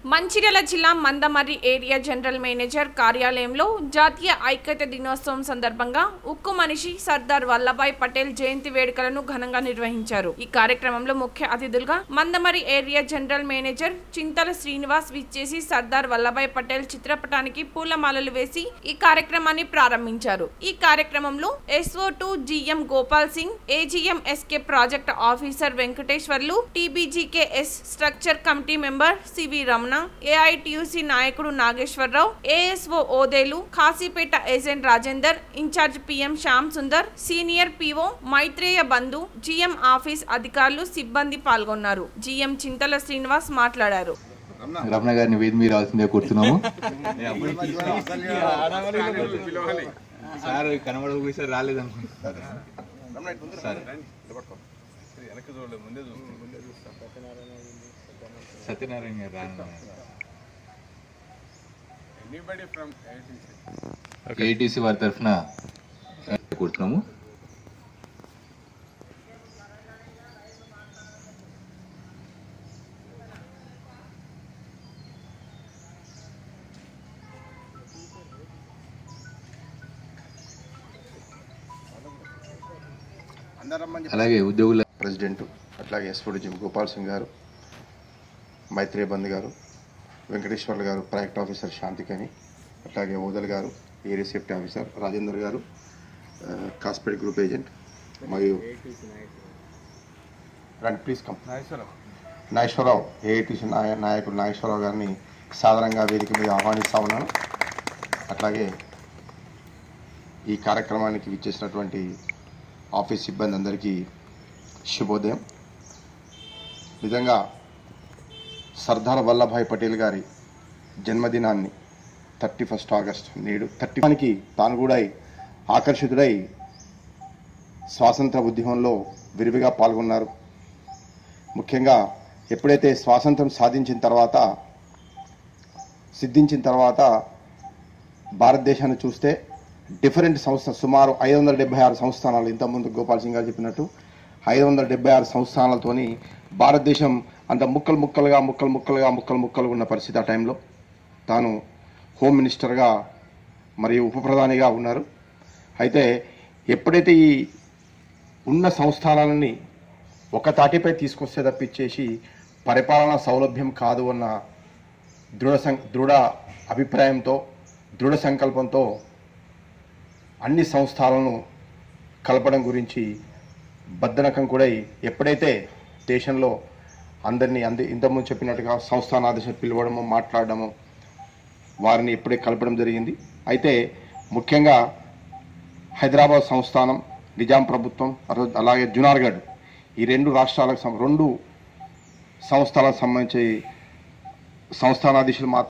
మంచిర్యాల జిల్లా Mandamarri area general manager కార్యాలయంలో జాతీయ ఐక్యత దినోత్సవం సందర్భంగా ఉక్కు మనిషి సర్దార్ వల్లభాయ్ పటేల్ జయంతి వేడుకలను ఘనంగా నిర్వహించారు ఈ కార్యక్రమంలో ముఖ్య అతిథులుగా Mandamarri area general manager Chintala Srinivas విచ్చేసి సర్దార్ వల్లభాయ్ పటేల్ చిత్రపటానికి పూలమాలలు వేసి ఈ కార్యక్రమాన్ని ప్రారంభించారు ఈ కార్యక్రమంలో SO two GM Gopal Singh AGM SK project officer Venkateswarlu TBGKS structure committee member CV Ramana AITUC నాయకుడు Nageswararao ASO Odelu Kasipeta agent Rajender incharge PM Shyam Sundar senior PO Maitreya Bandhu GM office అధికారులు సిబ్బంది పాల్గొన్నారు జిఎం చింతల శ్రీనివాస్ మాట్లాడారు రమణ గారిని వేది మీరు రావాల్సిందే కూర్చున్నాము సార్ కనబడకపోయి సార్ రాలేదు అనుకుంటున్నారు సార్ సత్యనారాయణ గారు రాను ఏటీసీ వారి తరఫున కూర్చున్నాము అలాగే ఉద్యోగుల ప్రెసిడెంట్ అట్లాగే ఎస్పీ జిమ్ గోపాల్ సింగ్ గారు మైత్రేయ బంద్ గారు వెంకటేశ్వర్లు గారు ప్రాజెక్ట్ ఆఫీసర్ శాంతికని అట్లాగే ఓదల్ గారు ఏరియా సేఫ్టీ ఆఫీసర్ రాజేందర్ గారు ఆ, కాస్పేట్ గ్రూప్ ఏజెంట్ మరియు రండి ప్లీజ్ కమ్ నాగేశ్వరరావు ఏఐటీసీ నాయ నాయకుడు నాగేశ్వరరావు గారిని సాధారణంగా వేదిక మీద ఆహ్వానిస్తా ఉన్నాను అట్లాగే ఈ కార్యక్రమానికి విచ్చేసినటువంటి ఆఫీస్ సిబ్బంది అందరికీ శుభోదయం నిజంగా సర్దార్ వల్లభాయ్ పటేల్ గారి జన్మదినాన్ని థర్టీ ఫస్ట్ ఆగస్ట్ నేడు థర్టీ తాను కూడా ఆకర్షితుడై స్వాతంత్ర ఉద్యమంలో విరివిగా పాల్గొన్నారు ముఖ్యంగా ఎప్పుడైతే స్వాతంత్రం సాధించిన తర్వాత సిద్ధించిన తర్వాత భారతదేశాన్ని చూస్తే డిఫరెంట్ సంస్థ సుమారు ఐదు వందల డెబ్బై ఆరు సంస్థానాలు ఇంతకుముందు గోపాల్ సింగ్ గారు చెప్పినట్టు ఐదు వందల డెబ్బై ఆరు సంస్థానాలతోని భారతదేశం అంత ముక్కలు ముక్కలుగా ముక్కలు ముక్కలుగా ముక్కలు ముక్కలుగా ఉన్న పరిస్థితి ఆ టైంలో తాను హోమ్ మినిస్టర్గా మరియు ఉప ప్రధానిగా ఉన్నారు అయితే ఎప్పుడైతే ఈ ఉన్న సంస్థానాలని ఒక తాటిపై తీసుకొస్తే తప్పించేసి పరిపాలనా సౌలభ్యం కాదు అన్న దృఢ సం దృఢ అభిప్రాయంతో దృఢ సంకల్పంతో అన్ని సంస్థలను కలపడం గురించి బద్దనకం కూడా ఎప్పుడైతే దేశంలో అందరినీ అంది ఇంతకుముందు చెప్పినట్టుగా సంస్థానాధీశ పిలవడము మాట్లాడడము వారిని ఎప్పుడే కలపడం జరిగింది అయితే ముఖ్యంగా హైదరాబాద్ సంస్థానం నిజాం ప్రభుత్వం అరో- అలాగే జునార్గఢ్ ఈ రెండు రాష్ట్రాలకు సం- రెండు సంస్థలకు సంబంధించి సంస్థానాధీశులు మాత్రం